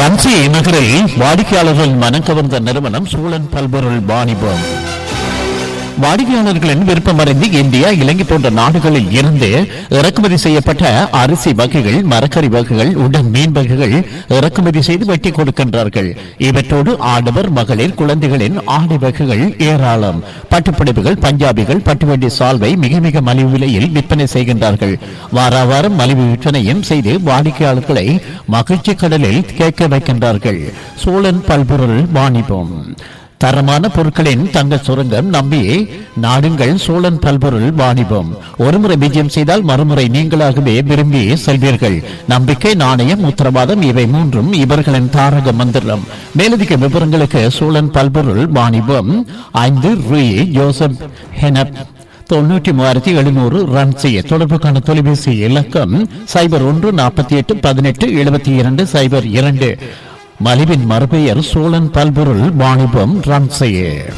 ரன்சி நகரில் வாடிக்கையாளர்கள் மனம் கவர்ந்த நிறுவனம் சூழன் பல்பொருள் வாணிபம் வாடிக்கையாளர்களின் விருப்பம் அறிந்து இந்தியா இலங்கை போன்ற நாடுகளில் இருந்து இறக்குமதி செய்யப்பட்ட அரிசி வகைகள் மரக்கறி வகைகள் உடன் மீன் வகைகள் இறக்குமதி செய்து வெட்டி கொடுக்கின்றார்கள் இவற்றோடு ஆடவர் மகளிர் குழந்தைகளின் ஆடை வகைகள் ஏராளம் பட்டுப்புடவைகள் பஞ்சாபிகள் பட்டுவண்டி சால்வை மிக மிக மலிவு விலையில் விற்பனை செய்கின்றார்கள் வார வாரம் மலிவு விற்பனையும் செய்து வாடிக்கையாளர்களை மகிழ்ச்சி கடலில் கேட்க வைக்கின்றார்கள் சோழன் பல்பொருள் வாணிபம் தரமான பொருட்களின் தங்க சுரங்கம் நம்பி நாடுங்கள் சோழன் பல்பொருள் வாணிபம் ஒருமுறை விஜயம் செய்தால் மறுமுறை நீங்களாகவே விரும்பி செல்வீர்கள் நம்பிக்கை நாணயம் உத்தரவாதம் இவை மூன்றும் இவர்களின் தாரக மந்திரம் மேலதிக விவரங்களுக்கு சோழன் பல்பொருள் வாணிபம் ஐந்து ரூ ஜோசப் ஹெனப் தொண்ணூற்றி மூவாயிரத்தி எழுநூறு ரன் செய்ய தொடர்புக்கான தொலைபேசி இலக்கம் சைபர் ஒன்று நாற்பத்தி எட்டு பதினெட்டு எழுபத்தி இரண்டு சைபர் இரண்டு மலிவின் மறுபெயர் சோழன் பல்பொருள் வாணிபம் ரன் செய்ய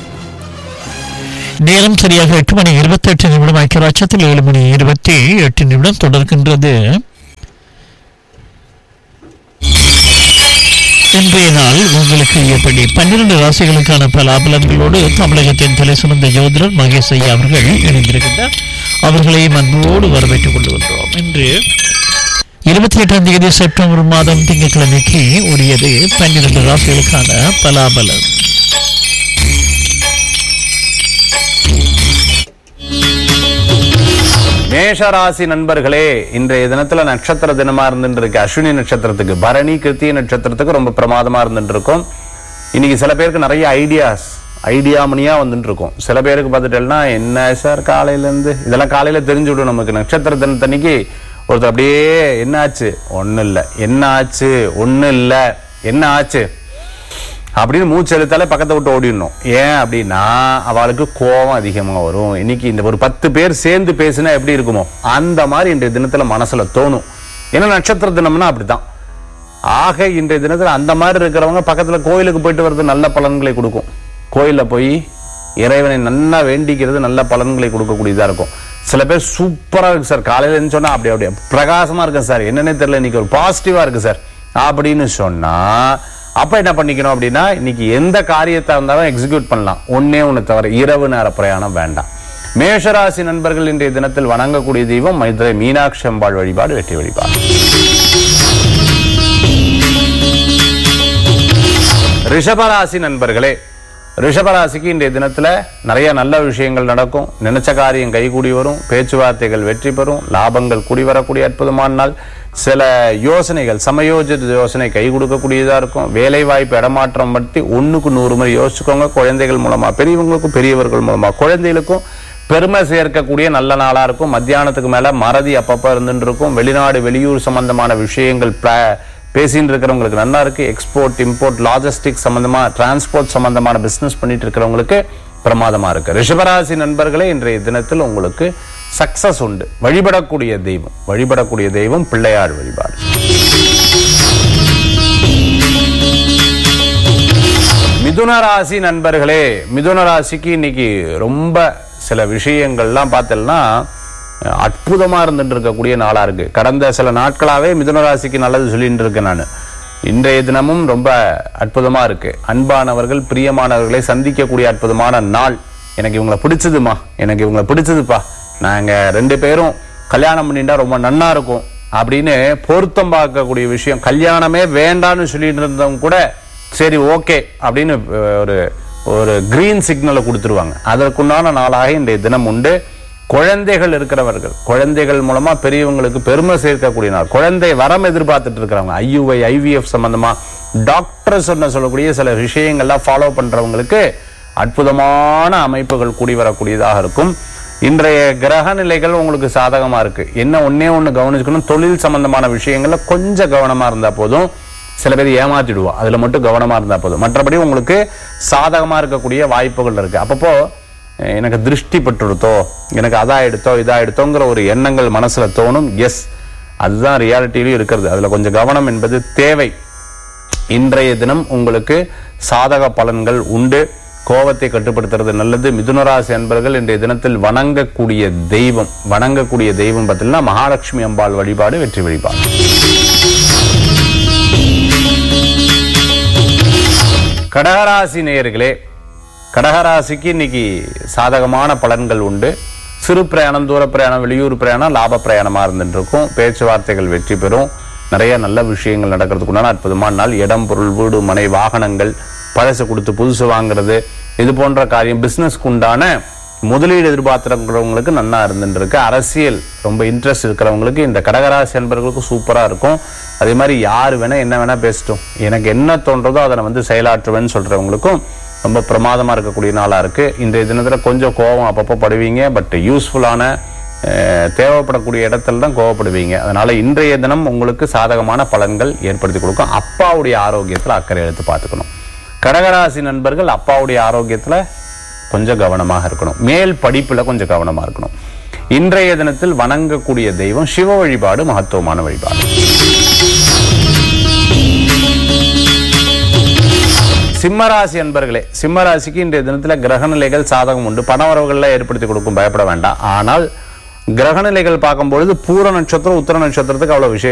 நேரம் சரியாக எட்டு மணி இருபத்தி எட்டு நிமிடம் ஐக்கியராட்சத்தில் ஏழு மணி இருபத்தி எட்டு நிமிடம் தொடர்கின்றது இன்றைய நாள் உங்களுக்கு எப்படி பன்னிரண்டு ராசிகளுக்கான பலாபலன்களோடு தமிழகத்தின் தலை சுமந்த ஜோதிடர் மகேஷ் ஐயா அவர்கள் இணைந்திருக்கின்றார் அவர்களையும் அன்போடு வரவேற்றுக் கொள்கின்றோம் இன்று இருபத்தி எட்டாம் தேதி செப்டம்பர் மாதம் திங்கட்கிழமைக்கு உரியது பன்னிரண்டு ராசிகளுக்கான பலாபலன் மேஷராசி நண்பர்களே இன்றைய தினத்துல நட்சத்திர தினமா இருந்துட்டு இருக்கு அஸ்வினி நட்சத்திரத்துக்கு பரணி கிருத்திய நட்சத்திரத்துக்கு ரொம்ப பிரமாதமா இருந்துட்டு இருக்கும் இன்னைக்கு சில பேருக்கு நிறைய ஐடியாஸ் ஐடியா மணியா வந்துட்டு இருக்கும் சில பேருக்கு பார்த்துட்டேன்னா என்ன சார் காலையில இருந்து இதெல்லாம் காலையில தெரிஞ்சு விடும் நமக்கு நட்சத்திர தினத்தன்னைக்கு ஒருத்தர் அப்படியே என்ன ஆச்சு ஒன்றும் இல்லை என்ன ஆச்சு ஒன்றும் இல்லை என்ன ஆச்சு அப்படின்னு மூச்சு எழுத்தாலே பக்கத்தை விட்டு ஓடிடணும் ஏன் அப்படின்னா அவளுக்கு கோபம் அதிகமாக வரும் இன்னைக்கு இந்த ஒரு பத்து பேர் சேர்ந்து பேசினா எப்படி இருக்குமோ அந்த மாதிரி இன்றைய தினத்துல மனசுல தோணும் ஏன்னா நட்சத்திர தினம்னா அப்படிதான் ஆக இன்றைய தினத்துல அந்த மாதிரி இருக்கிறவங்க பக்கத்துல கோயிலுக்கு போயிட்டு வர்றது நல்ல பலன்களை கொடுக்கும் கோயில்ல போய் இறைவனை நல்லா வேண்டிக்கிறது நல்ல பலன்களை கொடுக்கக்கூடியதா இருக்கும் சில பேர் சூப்பரா இருக்கு சார் காலையில இருந்து சொன்னா அப்படி அப்படியே பிரகாசமா இருக்கேன் சார் என்னன்னே தெரியல இன்னைக்கு ஒரு பாசிட்டிவா இருக்கு சார் அப்படின்னு சொன்னா அப்ப என்ன பண்ணிக்கணும் அப்படின்னா இன்னைக்கு எந்த காரியத்தா இருந்தாலும் எக்ஸிக்யூட் பண்ணலாம் ஒன்னே ஒண்ணு தவிர இரவு நேர பிரயாணம் வேண்டாம் மேஷராசி நண்பர்கள் இன்றைய தினத்தில் வணங்கக்கூடிய தெய்வம் மதுரை மீனாட்சி அம்பாள் வழிபாடு வெற்றி வழிபாடு ரிஷபராசி நண்பர்களே ரிஷபராசிக்கு இன்றைய தினத்துல நிறைய நல்ல விஷயங்கள் நடக்கும் நினைச்ச காரியம் கைகூடி வரும் பேச்சுவார்த்தைகள் வெற்றி பெறும் லாபங்கள் கூடி வரக்கூடிய அற்புதமான நாள் சில யோசனைகள் சமயோஜித யோசனை கை கொடுக்கக்கூடியதா இருக்கும் வேலை வாய்ப்பு இடமாற்றம் பற்றி ஒண்ணுக்கு நூறு முறை யோசிச்சுக்கோங்க குழந்தைகள் மூலமா பெரியவங்களுக்கும் பெரியவர்கள் மூலமா குழந்தைகளுக்கும் பெருமை சேர்க்கக்கூடிய நல்ல நாளா இருக்கும் மத்தியானத்துக்கு மேல மறதி அப்பப்ப இருந்துட்டு இருக்கும் வெளிநாடு வெளியூர் சம்பந்தமான விஷயங்கள் pla- பேசின்னு இருக்கிறவங்களுக்கு நல்லா இருக்கு எக்ஸ்போர்ட் இம்போர்ட் லாஜிஸ்டிக் சம்பந்தமா டிரான்ஸ்போர்ட் சம்பந்தமான பிசினஸ் பண்ணிட்டு இருக்கிறவங்களுக்கு பிரமாதமா இருக்கு ரிஷபராசி நண்பர்களே இன்றைய தினத்தில் உங்களுக்கு சக்சஸ் உண்டு வழிபடக்கூடிய தெய்வம் வழிபடக்கூடிய தெய்வம் பிள்ளையார் வழிபாடு மிதுன ராசி நண்பர்களே மிதுன ராசிக்கு இன்னைக்கு ரொம்ப சில விஷயங்கள்லாம் பார்த்தோம்னா அற்புதமா இருந்துட்டு இருக்கக்கூடிய நாளா இருக்கு கடந்த சில நாட்களாவே மிதுன ராசிக்கு நல்லது சொல்லிட்டு இருக்கேன் நான் இன்றைய தினமும் ரொம்ப அற்புதமா இருக்கு அன்பானவர்கள் பிரியமானவர்களை சந்திக்கக்கூடிய அற்புதமான நாள் எனக்கு இவங்களை பிடிச்சதுமா எனக்கு இவங்களை பிடிச்சதுப்பா நாங்க ரெண்டு பேரும் கல்யாணம் பண்ணிட்டா ரொம்ப நன்னா இருக்கும் அப்படின்னு பொருத்தம் பார்க்கக்கூடிய விஷயம் கல்யாணமே வேண்டாம்னு சொல்லிட்டு இருந்தவங்க கூட சரி ஓகே அப்படின்னு அஹ், ஒரு ஒரு கிரீன் சிக்னலை கொடுத்துருவாங்க அதற்குண்டான நாளாக இன்றைய தினம் உண்டு குழந்தைகள் இருக்கிறவர்கள் குழந்தைகள் மூலமா பெரியவங்களுக்கு பெருமை சேர்க்கக்கூடிய நாள் குழந்தை வரம் எதிர்பார்த்துட்டு இருக்கிறவங்க ஐயுஐ ஐவிஎஃப் சம்பந்தமா டாக்டர் சொன்ன சொல்லக்கூடிய சில விஷயங்கள்லாம் ஃபாலோ பண்றவங்களுக்கு அற்புதமான அமைப்புகள் கூடி வரக்கூடியதாக இருக்கும் இன்றைய கிரக நிலைகள் உங்களுக்கு சாதகமா இருக்கு என்ன ஒண்ணே ஒண்ணு கவனிச்சுக்கணும் தொழில் சம்பந்தமான விஷயங்கள்ல கொஞ்சம் கவனமா இருந்தா போதும் சில பேர் ஏமாத்திடுவா அதுல மட்டும் கவனமா இருந்தா போதும் மற்றபடி உங்களுக்கு சாதகமா இருக்கக்கூடிய வாய்ப்புகள் இருக்கு அப்பப்போ அஹ், எனக்கு திருஷ்டி பட்டுடுத்தோ எனக்கு அதா எடுத்தோ இதா எடுத்தோங்கிற ஒரு எண்ணங்கள் மனசுல தோணும் எஸ் அதுதான் ரியாலிட்டியிலும் இருக்கிறது அதுல கொஞ்சம் கவனம் என்பது தேவை இன்றைய தினம் உங்களுக்கு சாதக பலன்கள் உண்டு கோபத்தை கட்டுப்படுத்துறது நல்லது மிதுனராசி அன்பர்கள் இன்றைய தினத்தில் வணங்கக்கூடிய தெய்வம் வணங்கக்கூடிய தெய்வம் பார்த்தீங்கன்னா மகாலட்சுமி அம்பாள் வழிபாடு வெற்றி வழிபாடு கடகராசி நேயர்களே கடகராசிக்கு இன்னைக்கு சாதகமான பலன்கள் உண்டு சிறு பிரயாணம் தூர பிரயாணம் வெளியூர் பிரயாணம் லாப பிரயாணமா இருந்துட்டு இருக்கும் பேச்சுவார்த்தைகள் வெற்றி பெறும் நிறைய நல்ல விஷயங்கள் நடக்கிறதுக்கு உண்டான அற்புதமான நாள் இடம் பொருள் வீடு மனை வாகனங்கள் பழசு கொடுத்து புதுசு வாங்குறது இது போன்ற காரியம் பிசினஸ்க்கு உண்டான முதலீடு எதிர்பார்த்துறவங்களுக்கு நன்னா இருந்துட்டு இருக்கு அரசியல் ரொம்ப இன்ட்ரெஸ்ட் இருக்கிறவங்களுக்கு இந்த கடகராசி என்பவர்களுக்கு சூப்பரா இருக்கும் அதே மாதிரி யார் வேணா என்ன வேணா பேசட்டும் எனக்கு என்ன தோன்றதோ அதை நான் வந்து செயலாற்றுவேன்னு சொல்றவங்களுக்கும் ரொம்ப பிரமாதமா இருக்கக்கூடிய நாளா இருக்கு இன்றைய தினத்துல கொஞ்சம் கோபம் அப்பப்போ படுவீங்க பட் யூஸ்ஃபுல்லான அஹ், தேவைப்படக்கூடிய இடத்துல தான் கோவப்படுவீங்க அதனால இன்றைய தினம் உங்களுக்கு சாதகமான பலன்கள் ஏற்படுத்தி கொடுக்கும் அப்பாவுடைய ஆரோக்கியத்துல அக்கறை எடுத்து பார்த்துக்கணும் கடகராசி நண்பர்கள் அப்பாவுடைய ஆரோக்கியத்துல கொஞ்சம் கவனமாக இருக்கணும் மேல் படிப்புல கொஞ்சம் கவனமா இருக்கணும் இன்றைய தினத்தில் வணங்கக்கூடிய தெய்வம் சிவ வழிபாடு மகத்துவமான வழிபாடு சிம்மராசி அன்பர்களே சிம்மராசிக்கு இன்றைய தினத்தில் கிரகநிலைகள் சாதகம் உண்டு பணவரவுகளில் ஏற்படுத்தி கொடுக்கும் பயப்பட வேண்டாம் ஆனால் கிரகநிலைகள் பார்க்கும்பொழுது பூர நட்சத்திரம் உத்தர நட்சத்திரத்துக்கு அவ்வளவு விசேஷம்